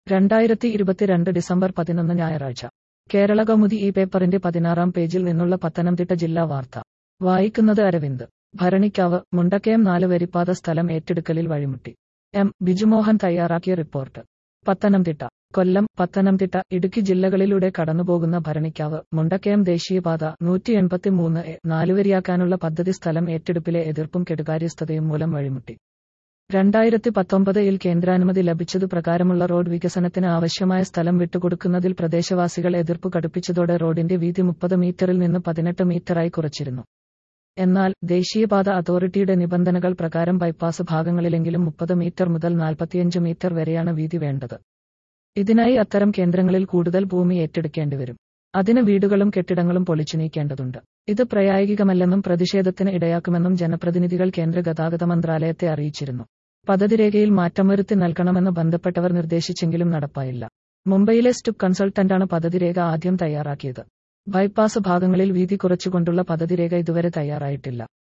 രണ്ടായിരത്തി ഇരുപത്തിരണ്ട് ഡിസംബർ പതിനൊന്ന് ഞായറാഴ്ച കേരള കൗമുദി ഈ പേപ്പറിന്റെ പതിനാറാം പേജിൽ നിന്നുള്ള പത്തനംതിട്ട ജില്ലാ വാർത്ത വായിക്കുന്നത് അരവിന്ദ് ഭരണിക്കാവ് മുണ്ടക്കയം നാല് വരിപ്പാത സ്ഥലം ഏറ്റെടുക്കലിൽ വഴിമുട്ടി എം ബിജുമോഹൻ തയ്യാറാക്കിയ റിപ്പോർട്ട് പത്തനംതിട്ട കൊല്ലം പത്തനംതിട്ട ഇടുക്കി ജില്ലകളിലൂടെ കടന്നുപോകുന്ന ഭരണിക്കാവ് മുണ്ടക്കയം ദേശീയപാത നൂറ്റി എൺപത്തിമൂന്ന് എ നാലുവരിയാക്കാനുള്ള പദ്ധതി സ്ഥലം ഏറ്റെടുപ്പിലെ എതിർപ്പും കെടുകാര്യസ്ഥതയും മൂലം വഴിമുട്ടി രണ്ടായിരത്തി പത്തൊമ്പതിൽ കേന്ദ്രാനുമതി ലഭിച്ചതു പ്രകാരമുള്ള റോഡ് വികസനത്തിന് ആവശ്യമായ സ്ഥലം വിട്ടുകൊടുക്കുന്നതിൽ പ്രദേശവാസികൾ എതിർപ്പ് കടുപ്പിച്ചതോടെ റോഡിന്റെ വീതി മുപ്പത് മീറ്ററിൽ നിന്ന് പതിനെട്ട് മീറ്ററായി കുറച്ചിരുന്നു എന്നാൽ ദേശീയപാത അതോറിറ്റിയുടെ നിബന്ധനകൾ പ്രകാരം ബൈപ്പാസ് ഭാഗങ്ങളിലെങ്കിലും മുപ്പത് മീറ്റർ മുതൽ നാൽപ്പത്തിയഞ്ച് മീറ്റർ വരെയാണ് വീതി വേണ്ടത് ഇതിനായി അത്തരം കേന്ദ്രങ്ങളിൽ കൂടുതൽ ഭൂമി ഏറ്റെടുക്കേണ്ടിവരും അതിന് വീടുകളും കെട്ടിടങ്ങളും പൊളിച്ചു നീക്കേണ്ടതുണ്ട് ഇത് പ്രായോഗികമല്ലെന്നും പ്രതിഷേധത്തിന് ഇടയാക്കുമെന്നും ജനപ്രതിനിധികൾ കേന്ദ്ര ഗതാഗത മന്ത്രാലയത്തെ അറിയിച്ചിരുന്നു പദ്ധതിരേഖയിൽ മാറ്റം വരുത്തി നൽകണമെന്ന് ബന്ധപ്പെട്ടവർ നിർദ്ദേശിച്ചെങ്കിലും നടപ്പായില്ല മുംബൈയിലെ സ്റ്റുപ്പ് കൺസൾട്ടന്റാണ് പദ്ധതിരേഖ ആദ്യം തയ്യാറാക്കിയത് ബൈപ്പാസ് ഭാഗങ്ങളിൽ വീതി കുറച്ചുകൊണ്ടുള്ള പദ്ധതിരേഖ ഇതുവരെ തയ്യാറായിട്ടില്ല